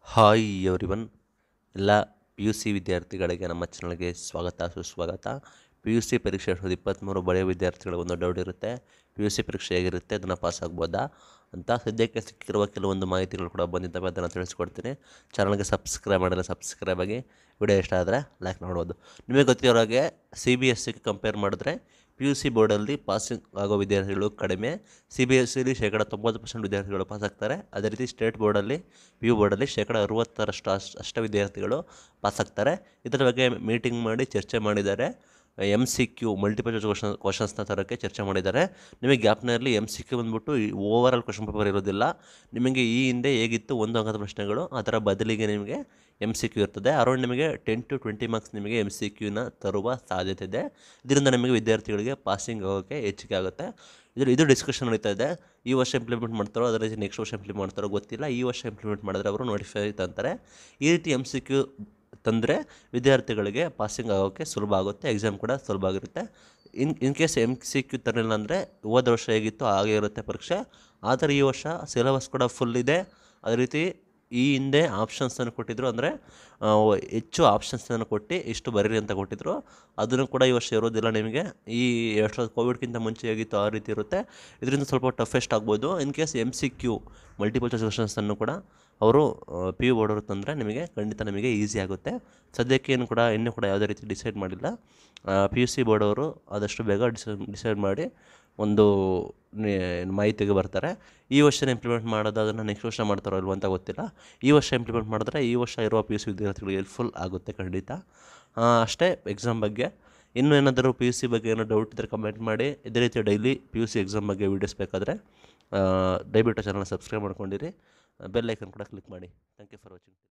hi everyone ಎಲ್ಲ P U C ವಿದ್ಯಾರ್ಥಿಗಳಿಗೆ ನಮ್ಮ ಚಾನಲ್ಗೆ ಸ್ವಾಗತ ಸುಸ್ವಾಗತ ಪಿ ಯು ಸಿ ಪರೀಕ್ಷೆ ಎರಡು ಸಾವಿರದ ಇಪ್ಪತ್ತ್ಮೂರು ಬರೆಯೋ ವಿದ್ಯಾರ್ಥಿಗಳಿಗೆ ಒಂದು ಡೌಟ್ ಇರುತ್ತೆ ಪಿ ಯು ಸಿ ಪರೀಕ್ಷೆ ಹೇಗಿರುತ್ತೆ ಅದನ್ನು ಪಾಸ್ ಆಗ್ಬೋದಾ ಅಂತ ಸದ್ಯಕ್ಕೆ ಸಿಕ್ಕಿರುವ ಕೆಲವೊಂದು ಮಾಹಿತಿಗಳು ಕೂಡ ಬಂದಿದ್ದಾವೆ ಅದನ್ನು ತಿಳಿಸ್ಕೊಡ್ತೀನಿ ಚಾನಲ್ಗೆ ಸಬ್ಸ್ಕ್ರೈಬ್ ಮಾಡಿಲ್ಲ ಸಬ್ಸ್ಕ್ರೈಬ್ ಆಗಿ ವಿಡಿಯೋ ಇಷ್ಟ ಆದರೆ ಲೈಕ್ ಮಾಡ್ಬೋದು ನಿಮಗೆ ಗೊತ್ತಿರೋಗೆ ಸಿ ಬಿ ಎಸ್ ಸಿಗೆ ಕಂಪೇರ್ ಮಾಡಿದ್ರೆ ಪಿ ಯು ಸಿ ಬೋರ್ಡಲ್ಲಿ ಪಾಸಿಂಗ್ ಆಗೋ ವಿದ್ಯಾರ್ಥಿಗಳು ಕಡಿಮೆ ಸಿ ಬಿ ಎಸ್ ಸಿಲಿ ಶೇಕಡ ತೊಂಬತ್ತು ಪರ್ಸೆಂಟ್ ವಿದ್ಯಾರ್ಥಿಗಳು ಪಾಸ್ ಆಗ್ತಾರೆ ಅದೇ ರೀತಿ ಸ್ಟೇಟ್ ಬೋರ್ಡಲ್ಲಿ ಪಿ ಯು ಬೋರ್ಡಲ್ಲಿ ಶೇಕಡ ಅರುವತ್ತರಷ್ಟು ಅಷ್ಟು ಅಷ್ಟು ವಿದ್ಯಾರ್ಥಿಗಳು ಪಾಸ್ ಆಗ್ತಾರೆ ಇದರ ಬಗ್ಗೆ ಮೀಟಿಂಗ್ ಮಾಡಿ ಚರ್ಚೆ ಮಾಡಿದ್ದಾರೆ M C Q multiple choice question ಕ್ವಶನ್ಸ್ನ ತರೋಕ್ಕೆ ಚರ್ಚೆ ಮಾಡಿದ್ದಾರೆ ನಿಮಗೆ ಗ್ಯಾಪ್ನಲ್ಲಿ ಎಮ್ ಸಿ ಕ್ಯೂ ಬಂದ್ಬಿಟ್ಟು ಓವರ್ ಆಲ್ ಕ್ವಶನ್ ಪೇಪರ್ ಇರೋದಿಲ್ಲ ನಿಮಗೆ ಈ ಹಿಂದೆ ಹೇಗಿತ್ತು ಒಂದು ಅಂಕದ ಪ್ರಶ್ನೆಗಳು ಅದರ ಬದಲಿಗೆ ನಿಮಗೆ ಎಮ್ ಸಿ ಕ್ಯೂ ಇರ್ತದೆ ಅರೌಂಡ್ ನಿಮಗೆ ಟೆನ್ ಟು ಟ್ವೆಂಟಿ ಮಾರ್ಕ್ಸ್ ನಿಮಗೆ ಎಮ್ ಸಿ ಕ್ಯೂನ ತರುವ ಸಾಧ್ಯತೆ ಇದೆ ಇದರಿಂದ ನಿಮಗೆ ವಿದ್ಯಾರ್ಥಿಗಳಿಗೆ ಪಾಸಿಂಗ್ ಆಗೋಕ್ಕೆ ಹೆಚ್ಚಿಗೆ ಆಗುತ್ತೆ ಇದು ಇದು ಡಿಸ್ಕಷನ್ ನಡೀತಾ ಇದೆ ಈ ವರ್ಷ ಇಂಪ್ಲಿಮೆಂಟ್ ಮಾಡ್ತಾರೋ ಅದೇ ರೀತಿ ನೆಕ್ಸ್ಟ್ ವರ್ಷ ಇಂಪ್ಲಿಮೆಂಟ್ ಮಾಡ್ತಾರೋ ಗೊತ್ತಿಲ್ಲ ಈ ವರ್ಷ ಇಂಪ್ಲಿಮೆಂಟ್ ಮಾಡಿದ್ರೆ ಅವರು ನೋಟಿಫೈ ತಂತಾರೆ ಈ ರೀತಿ ಎಮ್ ಸಿ ಕ್ಯೂ ತಂದರೆ ವಿದ್ಯಾರ್ಥಿಗಳಿಗೆ ಪಾಸಿಂಗ್ ಆಗೋಕ್ಕೆ ಸುಲಭ ಆಗುತ್ತೆ ಎಕ್ಸಾಮ್ ಕೂಡ ಸುಲಭ ಆಗಿರುತ್ತೆ in in case M C Q ತರಲಿಲ್ಲ ಅಂದರೆ ಹೋದ ವರ್ಷ ಹೇಗಿತ್ತು ಹಾಗೆ ಇರುತ್ತೆ ಪರೀಕ್ಷೆ ಆದರೆ ಈ ವರ್ಷ ಸಿಲೆಬಸ್ ಕೂಡ ಫುಲ್ ಇದೆ ಅದೇ ರೀತಿ ಈ ಹಿಂದೆ ಆಪ್ಷನ್ಸನ್ನು ಕೊಟ್ಟಿದ್ದರು ಅಂದರೆ ಹೆಚ್ಚು ಆಪ್ಷನ್ಸನ್ನು ಕೊಟ್ಟು ಇಷ್ಟು ಬರೀರಿ ಅಂತ ಕೊಟ್ಟಿದ್ದರು ಅದನ್ನು ಕೂಡ ಈ ವರ್ಷ ಇರೋದಿಲ್ಲ ನಿಮಗೆ ಈ ಎರಡು ಸಾವಿರದ ಕೋವಿಡ್ಗಿಂತ ಮುಂಚೆ ಹೇಗಿತ್ತು ಆ ರೀತಿ ಇರುತ್ತೆ ಇದರಿಂದ ಸ್ವಲ್ಪ ಟಫೆಸ್ಟ್ ಆಗ್ಬೋದು in case M C Q multiple choice ಕ್ವಶನ್ಸನ್ನು ಕೂಡ ಅವರು ಪಿ ಯು ಬೋರ್ಡವರು ತಂದರೆ ನಿಮಗೆ ಖಂಡಿತ ನಿಮಗೆ ಈಸಿ ಆಗುತ್ತೆ ಸದ್ಯಕ್ಕೆ ಏನು ಕೂಡ ಇನ್ನೂ ಕೂಡ ಯಾವುದೇ ರೀತಿ ಡಿಸೈಡ್ ಮಾಡಿಲ್ಲ ಪಿ ಯು ಸಿ ಬೋರ್ಡವರು ಆದಷ್ಟು ಬೇಗ ಡಿಸೈಡ್ ಡಿಸೈಡ್ ಮಾಡಿ ಒಂದು ಮಾಹಿತಿಗೆ ಬರ್ತಾರೆ ಈ ವರ್ಷ ಇಂಪ್ಲಿಮೆಂಟ್ ಮಾಡೋದು ಅದನ್ನು ನೆಕ್ಸ್ಟ್ ವರ್ಷ ಮಾಡ್ತಾರೋ ಇಲ್ವೋ ಅಂತ ಗೊತ್ತಿಲ್ಲ ಈ ವರ್ಷ ಇಂಪ್ಲಿಮೆಂಟ್ ಮಾಡಿದ್ರೆ ಈ ವರ್ಷ ಇರುವ ಪಿ ಯು ಸಿ ವಿದ್ಯಾರ್ಥಿಗಳಿಗೆ ಹೆಲ್ಪ್ಫುಲ್ ಆಗುತ್ತೆ ಖಂಡಿತ ಅಷ್ಟೇ ಎಕ್ಸಾಮ್ ಬಗ್ಗೆ ಇನ್ನೂ ಏನಾದರೂ ಪಿ ಯು ಸಿ ಬಗ್ಗೆ ಏನೋ ಡೌಟ್ ಇದ್ದರೆ ಕಮೆಂಟ್ ಮಾಡಿ ಇದೇ ರೀತಿ daily P U C exam ಬಗ್ಗೆ ವೀಡಿಯೋಸ್ ಬೇಕಾದರೆ ದಯವಿಟ್ಟು ಚಾನಲ್ ಸಬ್ಸ್ಕ್ರೈಬ್ ಮಾಡ್ಕೊಂಡಿರಿ ಬೆಲ್ ಐಕನ್ ಕೂಡ ಕ್ಲಿಕ್ ಮಾಡಿ ಥ್ಯಾಂಕ್ ಯು ಫಾರ್ ವಾಚಿಂಗ್